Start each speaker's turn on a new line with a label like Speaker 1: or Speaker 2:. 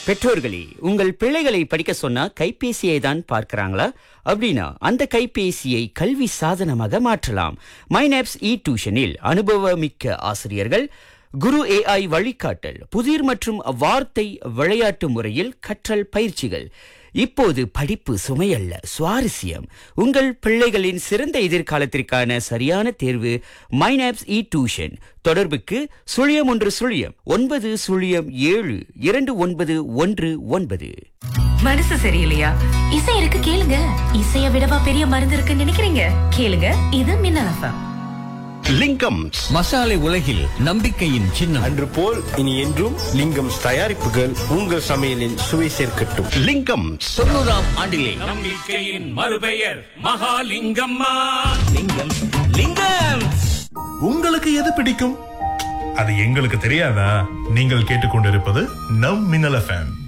Speaker 1: பெற்றோர்களே உங்கள் பிள்ளைகளை படிக்க சொன்னா கைபேசியை தான் பார்க்கறாங்களா அப்படின்னா அந்த கைபேசியை கல்வி சாதனமாக மாற்றலாம் மைனாப்ஸ் இ டியூஷனில் அனுபவமிக்க ஆசிரியர்கள் குரு ஏஐ வழிகாட்டல் புதிர் மற்றும் வார்த்தை விளையாட்டு முறையில் கற்றல் பயிற்சிகள் இப்போது படிப்பு சுமையல்ல சுவாரஸ்யம் உங்கள் பிள்ளைகளின் சிறந்த எதிர்காலத்திற்கான சரியான தேர்வு மைனாப்ஸ் இ டியூஷன் தொடர்புக்கு சுழியம் ஒன்று சுழியம் ஒன்பது சுழியம் ஏழு இரண்டு ஒன்பது ஒன்று ஒன்பது
Speaker 2: மனசு சரியில்லையா இசை இருக்கு கேளுங்க இசைய விடவா பெரிய மருந்து இருக்குன்னு நினைக்கிறீங்க கேளுங்க இது மின்னல் எஃப்எம்
Speaker 3: லிங்கம்ஸ்
Speaker 4: மசாலை உலகில் நம்பிக்கையின் சின்னம்
Speaker 5: அன்று போல் இனி என்றும் லிங்கம் தயாரிப்புகள் உங்கள் சமையலில் சுவை சேர்க்கட்டும்
Speaker 3: லிங்கம்ஸ்
Speaker 4: தொண்ணூறாம் ஆண்டிலே
Speaker 6: நம்பிக்கையின் மறுபெயர் மகாலிங்கம்மா
Speaker 4: லிங்கம்
Speaker 7: உங்களுக்கு எது பிடிக்கும் அது எங்களுக்கு தெரியாதா நீங்கள் கேட்டுக்கொண்டிருப்பது நம் மின்னல் எஃப்எம்